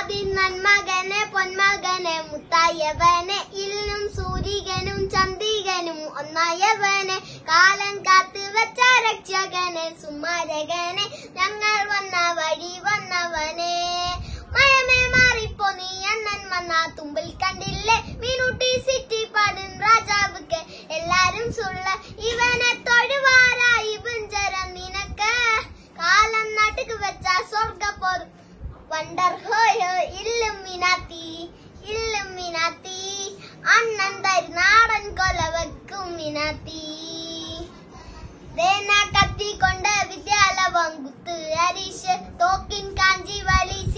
ആദ്യ നന്മകനെ പൊന്മകനെ മുത്തായവനെ ഇല്ലും സൂര്യകനും ചന്ദ്രികനും ഒന്നായവനെ കാലം കാത്തു വെച്ച രക്ഷകനെ സുമാരകനെ ഞങ്ങൾ വന്ന വഴി വന്നവനെ മയമേ മാറിപ്പോ നീ അണ്ണൻ വന്ന തുമ്പിൽ കണ്ടില്ലേ മീനൂട്ടി സിറ്റി പാടും രാജാവുക്ക് എല്ലാരും സുള്ള ഇവനെ തൊഴുവാരായി ബഞ്ചരം നിനക്ക് കാലം നാട്ടുക്ക് വെച്ച സ്വർഗ പോതും വണ്ടർ ഹോയോ ഇല്ലുമിനാത്തി ഇല്ലുമിനാത്തി അണ്ണൻ തരി നാടൻ കൊല വെക്കും മിനാത്തി ദേന കത്തിക്കൊണ്ട് വിദ്യാലവം കുത്ത് അരീഷ് തോക്കിൻ കാഞ്ചി വലി